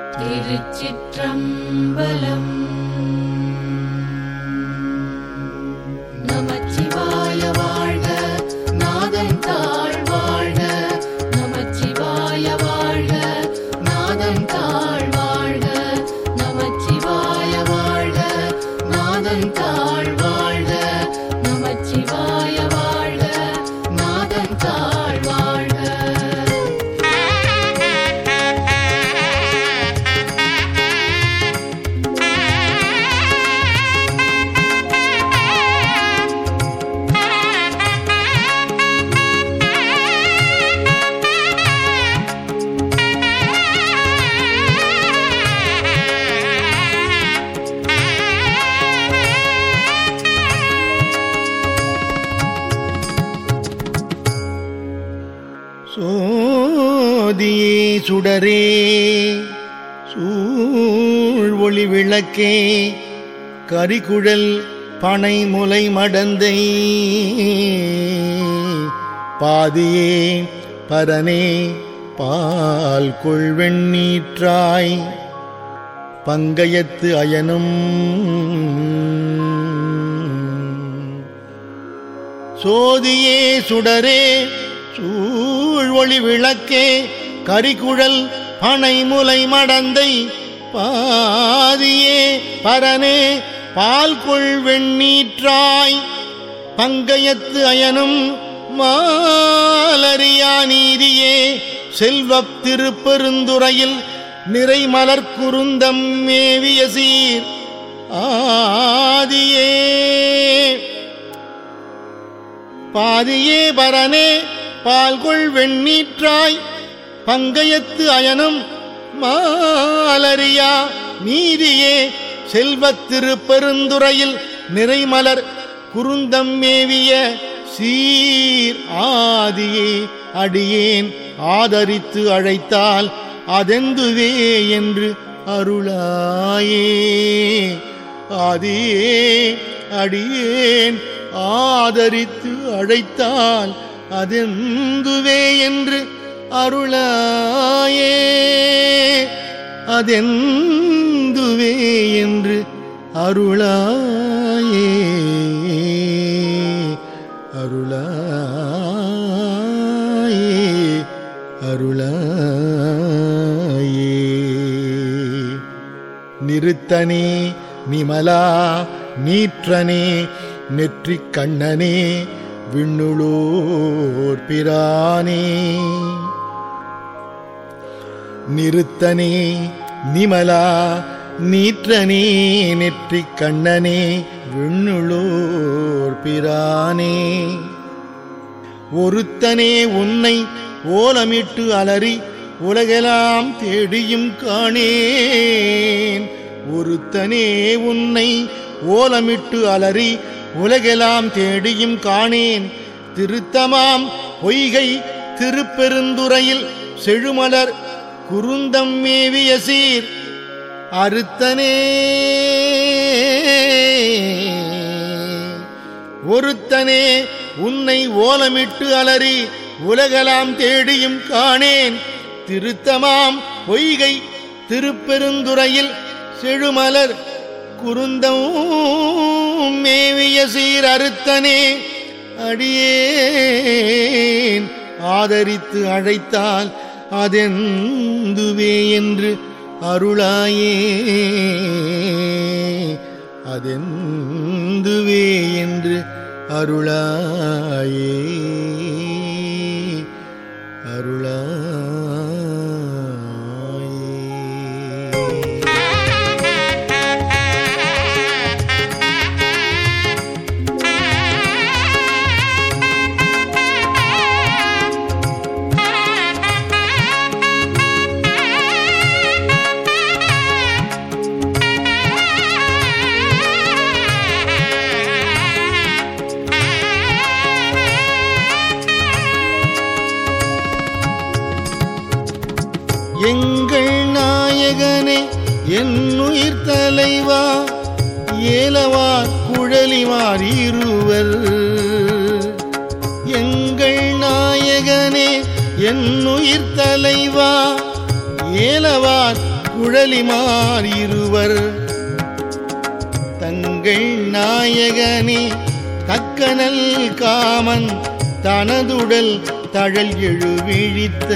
திருச்சிற்றம்பலம் நமச்சிவாய வாழ்க நாதன் தாழ் வாழ்க நமச்சிவாய வாழ்க நாதன் தாழ் வாழ்க நமச்சிவாய வாழ்க நாதன் தாழ் வாழ்க நமச்சிவாய வாழ்க நாதன் தாழ் வாழ்க சோதியே சுடரே சூழ் ஒளி விளக்கே கரிகுழல் பனை முலை மடந்தை பாதியே பரனே பால் கொள்வெண்ணீற்றாய் பங்கயத்து அயனும் சோதியே சுடரே சூழ் ஒளி விளக்கே கரிகுழல் பனை முலை மடந்தை பாதியே பரனே பால் கொள் வெண்ணீற்றாய் பங்கயத்து அயனும் மாலரியா நீதியே செல்வப் திருப்பெருந்துறையில் நிறைமலர் குருந்தம் மேவிய சீர் ஆதியே பாதியே பரனே பால்கொள் வெண்ணீற்றாய் பங்கயத்து அயனும் மாலரியா நீதியே செல்வத் திருப்பெருந்துறையில் நிறைமலர் குருந்தம் மேவிய சீர் ஆதியே அடியேன் ஆதரித்து அழைத்தால் அதெந்துவே என்று அருளாயே ஆதியே அடியேன் ஆதரித்து அழைத்தால் அதெந்துவே என்று அருளாயே அதெந்துவே என்று அருளாயே அருளாயே அருளாயே நிறுத்தனே நிமலா நீற்றனே நெற்றிக் கண்ணனே விண்ணுளோர் பிரானே நிறுத்தனே நிமலா நீற்றனே நெற்றிக் கண்ணனே விண்ணுளோர் பிரானே ஒருத்தனே உன்னை ஓலமிட்டு அலறி உலகெல்லாம் தேடியும் காணேன் ஒருத்தனே உன்னை ஓலமிட்டு அலறி உலகெல்லாம் தேடியும் காணேன் திருத்தமாம் பொய்கை திருப்பெருந்துறையில் செழுமலர் குருந்தம் மேவிய சீர் அறுத்தனே ஒருத்தனே உன்னை ஓலமிட்டு அலறி உலகலாம் தேடியும் காணேன் திருத்தமாம் பொய்கை திருப்பெருந்துறையில் செழுமலர் குருந்தம் மேவிய சீர் அறுத்தனே அடியேன் ஆதரித்து அழைத்தால் அதெந்துவே என்று அருளாயே அதெந்துவே என்று அருளாயே அருளாயே எங்கள் நாயகனே என்னுயிர் தலைவா ஏலவார் குழலிமார் இருவர் எங்கள் நாயகனே என்னுயிர் தலைவா ஏலவார் குழலிமார் இருவர் தங்கள் நாயகனே தக்கனல் காமன் தனதுடல் தழல் எழுவிழித்த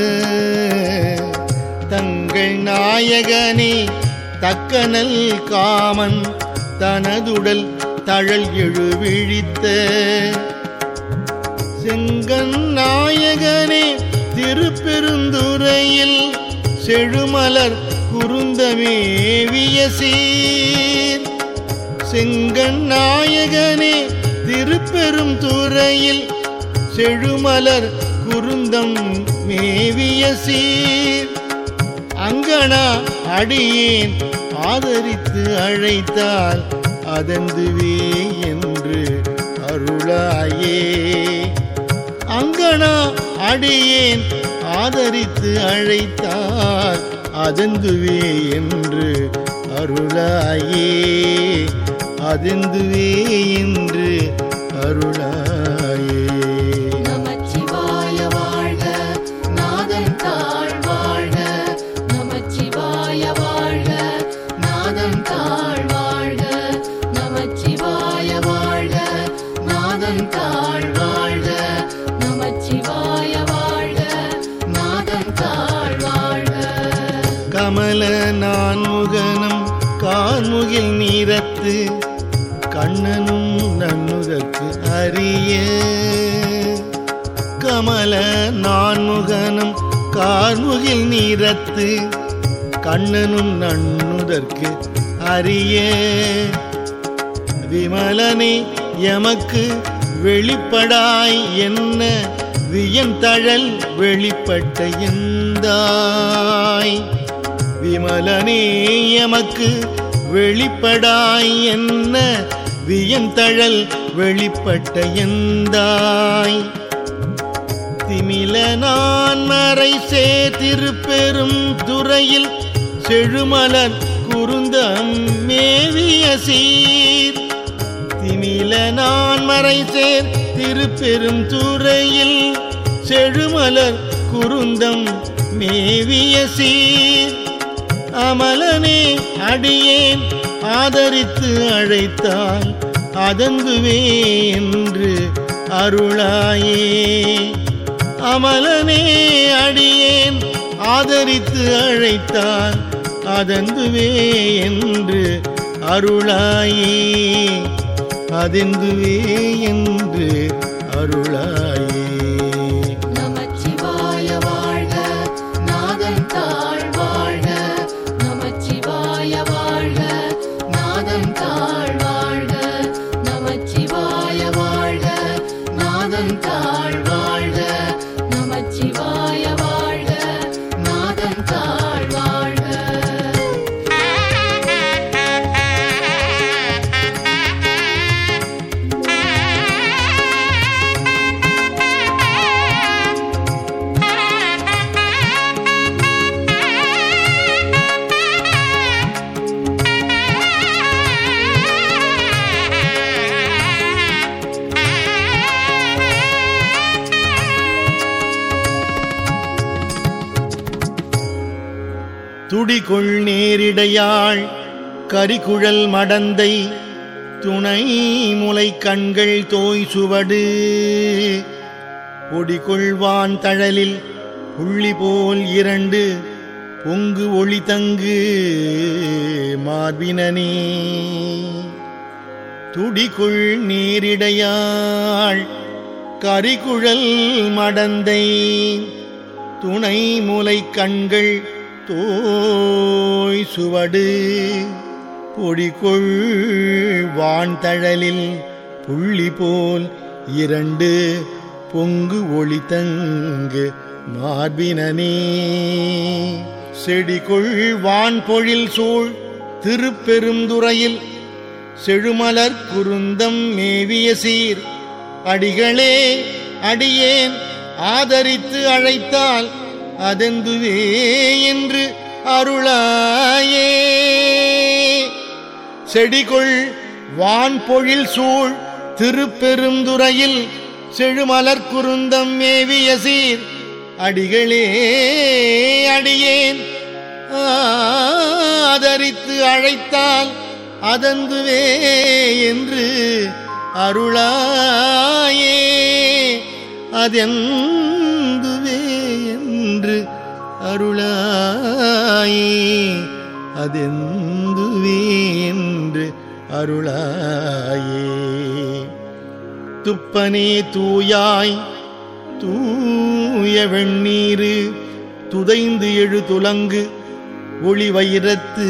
தங்கள் நாயகனே தக்கனல் காமன் தனதுடல் தழல் எழுவிழித்த செங்கன் நாயகனே திருப்பெருந்துறையில் செழுமலர் குருந்தமேவிய சீர் செங்கன் நாயகனே திருப்பெரும் துறையில் செழுமலர் குருந்தம் மேவிய சீர் அங்கனா அடியேன் ஆதரித்து அழைத்தால் அதந்துவே என்று அருளாயே அங்கனா அடியேன் ஆதரித்து அழைத்தால் அதந்துவே என்று அருளாயே அதந்துவே என்று அருளாயே நமச்சிவாய வாழ்க நாதன் தாழ் வாழ்க நமச்சிவாய வாழ்க நாதன் தாழ் வாழ்க நமச்சிவாய வாழ்க நாதன் தாழ் வாழ்க நமச்சிவாய வாழ்க நாதன் தாழ் வாழ்க கமல நான்முகனும் கார்முகில் நீரத்து கண்ணனும் நன்னுதற்கு அறிய கமல நான்முகனும் கார்முகில் நீரத்து கண்ணனும் நன்னுதற்கு அறிய விமலனே எமக்கு வெளிப்படாய் என்ன வியந்தழல் வெளிப்பட்ட எந்தாய் விமலனே எமக்கு வெளிப்படாய் என்ன வியந்தழல் வெளிப்பட்ட எந்தாய் திமில நான் மறை திருப்பெரும் துறையில் செழுமலர் குருந்தம் மேவிய சீர் திமில நான் மறை சேர் திருப்பெரும் துறையில் செழுமலர் குருந்தம் மேவிய சீர் அமலனே அடியேன் ஆதரித்து அழைத்தால் அதங்குவே என்று அருளாயே அமலனே அடியேன் ஆதரித்து அழைத்தால் அதந்துவே என்று அருளாயே அதெந்துவே என்று அருளாயே நமச்சிவாய வாழ்க நாதன் தாழ் வாழ்க நமச்சிவாய வாழ்க நாதன் தாழ் வாழ்க நமச்சிவாய வாழ்க நாதன் தாழ் வாழ்க நமச்சிவாய வாழ்க நாதன் தாழ் வாழ்க துடிகொள் நேரிடையாள் கரிகுழல் மடந்தை துணை முலை கண்கள் தோய் சுவடு பொடிகொள்வான் தழலில் புள்ளி போல் இரண்டு பொங்கு ஒளி தங்கு மார்பினனே துடிக்குள் நீரிடையாள் கரிகுழல் மடந்தை துணை முலை கண்கள் தோய் சுவடு பொடிகொள் வான்தழலில் புள்ளி போல் இரண்டு பொங்கு ஒளி தங்கு மார்பினனே செடிகொள் வான் பொழில் சூழ் திருப்பெருந்துறையில் செழுமலர் குருந்தம் மேவிய சீர் அடிகளே அடியேன் ஆதரித்து அழைத்தால் அதெந்துவே என்று அருளாயே செடிகொள் வான் பொழில் சூழ் திருப்பெருந்துறையில் செழுமலர் குருந்தம் மேவிய சீர் அடிகளே அடியேன் ஆதரித்து அழைத்தால் அதந்துவே என்று அருளாயே அதெந்துவே என்று அருளாயே அதெந்துவே என்று அருளாயே துப்பனே தூயாய் தூய வெண்ணீரு துதைந்து எழு துலங்கு ஒளி வைரத்து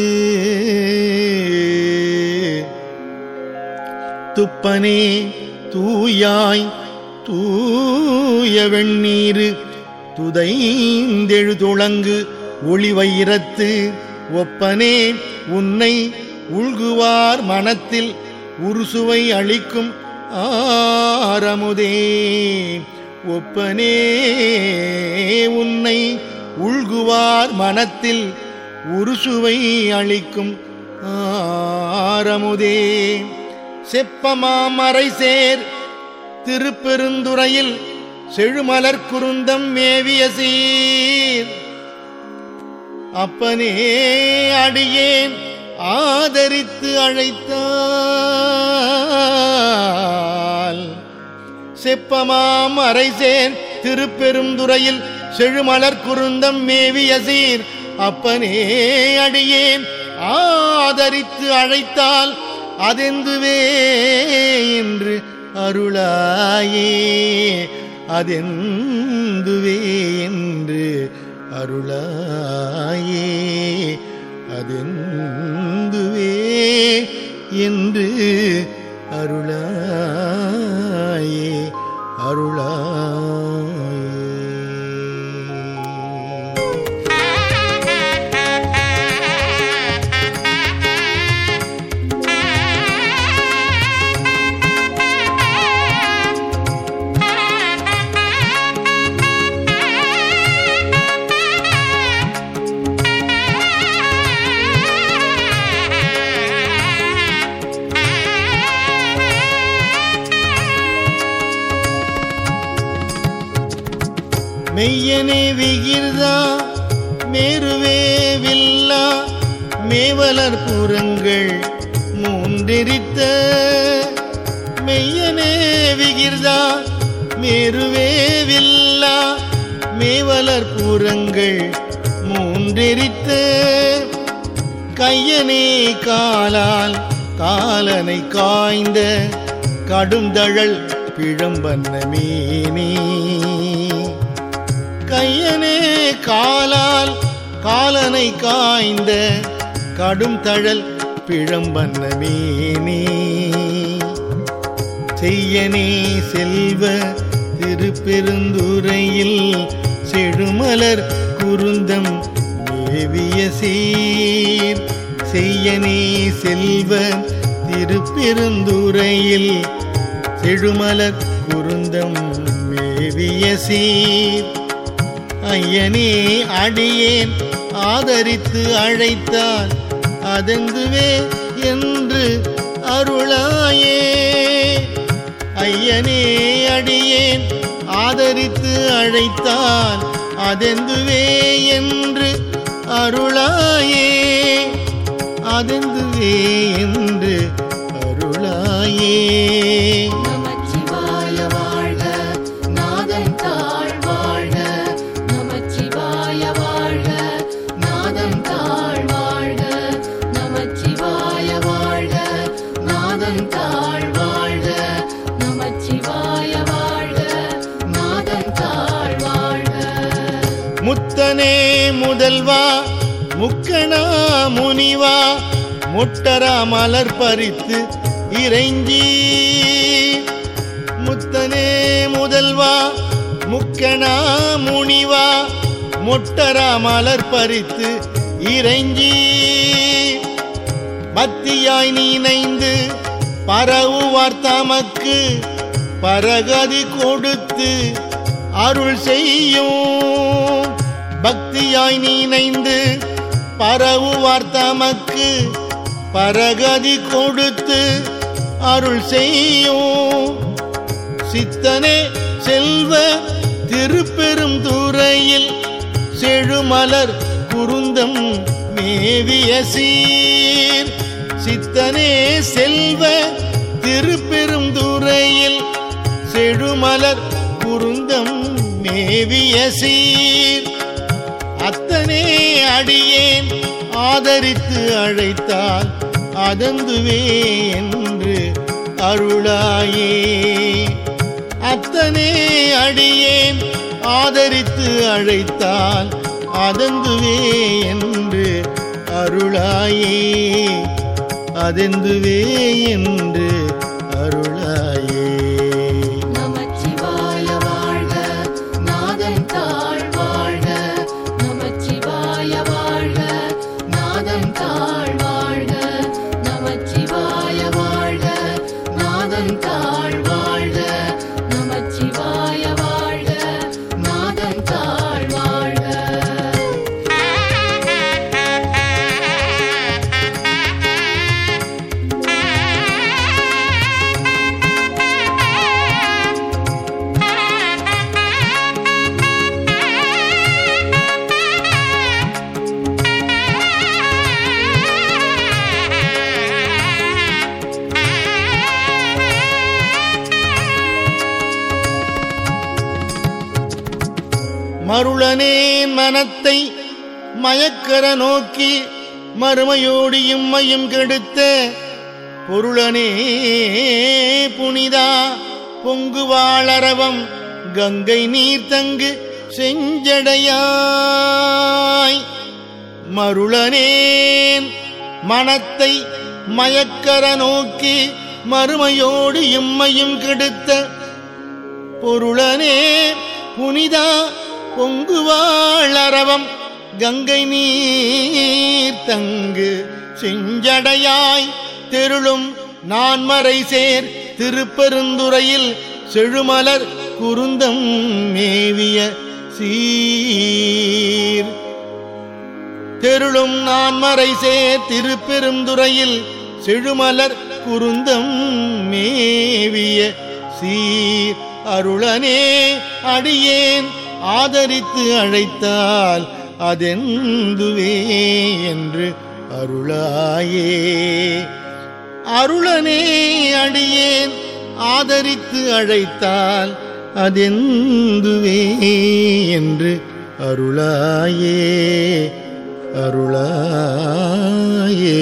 துப்பனே தூயாய் தூய வெண்ணீரு துதைந்தெழு துளங்கு ஒளி வைரத்து ஒப்பனே உன்னை உள்குவார் மனத்தில் உருசுவை அளிக்கும் ஆரமுதே ஒப்பனே உன்னை உள்குவார் மனத்தில் உருசுவை அளிக்கும் ஆரமுதே செப்பமாமரை சேர் திருப்பெருந்துறையில் செழுமலர் குருந்தம் மேவிய சீர் அப்பனே அடியேன் ஆதரித்து அழைத்தால் செப்பமாம் அரைசேன் திருப்பெருந்துறையில் செழுமலர் குருந்தம் மேவிய சீர் அப்பனே அடியேன் ஆதரித்து அழைத்தால் அதெந்துவே என்று அருளாயே அதெந்துவே என்று அருளாயே அதெந்துவே என்று அருளாயே அருளாயே மெய்யனே விகிர்தா மேருவே வில்லா மேவலர் புறங்கள் மூன்றெரித்த மெய்யனே விகிர்தா மேருவே வில்லா மேவலர் புறங்கள் மூன்றெரித்த கையனே காலால் காலனை காய்ந்த கடுந்தழல் பிழம்பன்ன மீனே கையனே காலால் காலனை காய்ந்த கடும் தழல் பிழம்பன்ன மீனே செய்யனே செல்வ திருப்பெருந்துறையில் செழுமலர் குருந்தம் மேவிய சீர் செய்யனே செல்வ திருப்பெருந்துறையில் செழுமலர் குருந்தம் மேவிய சீர் ஐயனே அடியேன் ஆதரித்து அழைத்தால் அதெந்துவே என்று அருளாயே ஐயனே அடியேன் ஆதரித்து அழைத்தால் அதெந்துவே என்று அருளாயே அதெந்துவே என்று அருளாயே நமச்சிவாய வாழ்க நாதன் தாழ் வாழ்க நமச்சிவாய வாழ்க நாதன் தாழ் வாழ்க நமச்சிவாய வாழ்க நாதன் தாழ் வாழ்க நமச்சிவாய வாழ்க நாதன் தாழ் வாழ்க முத்தனே முதல்வா முக்கணா முனிவா முட்டரா மலர் பறித்து இறைஞ்சி முத்தனே முதல்வா முக்கணா முனிவா முட்டரா மலர் பறித்து இறைஞ்சி பக்தியாய் நீனைந்து பரவுவார் தமக்கு பரகதி கொடுத்து அருள் செய்யும் பக்தியாய் நீனைந்து பரவுவார் தமக்கு பரகதி கொடுத்து அருள் செய்யும் சித்தனே செல்வ திருப்பெரும் துறையில் செழுமலர் குருந்தம் மேவிய சீர் சித்தனே செல்வ திருப்பெருந்துறையில் செழுமலர் குருந்தம் மேவிய சீர் அத்தனே அடியேன் ஆதரித்து அழைத்தால் அதந்துவே என்று அருளாயே அத்தனே அடியேன் ஆதரித்து அழைத்தால் அதந்துவே என்று அருளாயே அதெந்துவே என்று அருளாயே நமச்சிவாய வாழ்க நாதன் தாழ் வாழ்க நமச்சிவாய வாழ்க நாதன் தாழ் வாழ்க நமச்சிவாய வாழ்க நாதன் தாழ் வாழ்க நமச்சிவாய வாழ்க நாதன் தாழ் வாழ்க மருளனேன் மனத்தை மயக்கர நோக்கி மறுமையோடு இம்மையும் கெடுத்த பொருளனே புனிதா பொங்கு வாழறவம் கங்கை நீர் தங்கு செஞ்சடையாய் மருளனேன் மனத்தை மயக்கர நோக்கி மறுமையோடு இம்மையும் கெடுத்த பொருளனே புனிதா பொங்குவாழறவம் கங்கை நீர் தங்கு செஞ்சடையாய் தெருளும் நான்மறை சேர் திருப்பெருந்துறையில் செழுமலர் குருந்தம் மேவிய சீர் தெருளும் நான்மறை சேர் திருப்பெருந்துறையில் செழுமலர் குருந்தம் மேவிய சீர் அருளனே அடியேன் ஆதரித்து அழைத்தால் அதெந்துவே என்று அருளாயே அருளனே அடியேன் ஆதரித்து அழைத்தால் அதெந்துவே என்று அருளாயே அருளாயே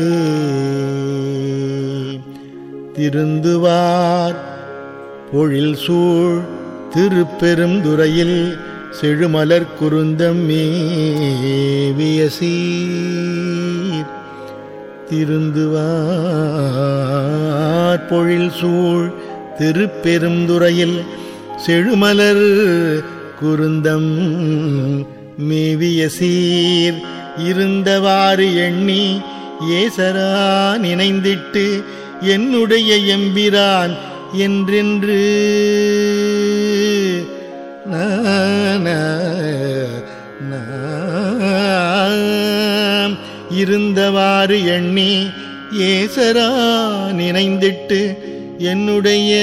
திருந்துவார் பொழில் சூழ் திருப்பெருந்துறையில் செழுமலர் குருந்தம் மேவிய சீர் திருந்துவார் பொழில் சூழ் திருப்பெருந்துறையில் செழுமலர் குருந்தம் மேவிய சீர் இருந்தவாறு எண்ணி ஏசரா நினைந்திட்டு என்னுடைய எம்பிரான் என்றென்று நான நாம் இருந்தவாறு எண்ணி ஏசரா நினைந்திட்டு என்னுடைய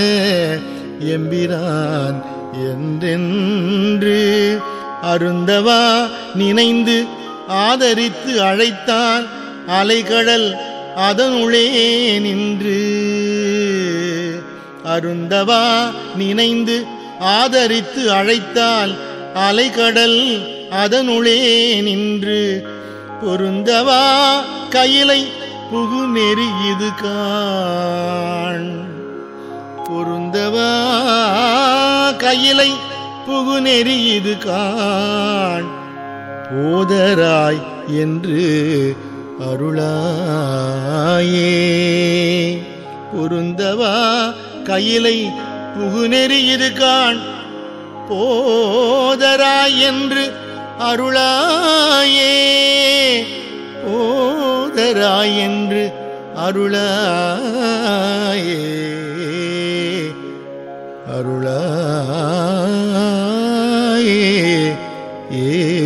எம்பிரான் என்றென்று அருந்தவா நினைந்து ஆதரித்து அழைத்தான் அலைகடல் அதனுளே நின்று அருந்தவா நினைந்து ஆதரித்து அழைத்தால் அலைகடல் அதனுளே நின்று பொருந்தவா கையிலை புகு நெறி இது காண் பொருந்தவா கையிலை புகு நெறி இது காண் போதராய் என்று அருளாயே பொருந்தவா கையிலை புகுநெறி இது காண் போதராய் என்று அருளாயே போதராய் என்று அருளாயே அருளாயே ஏ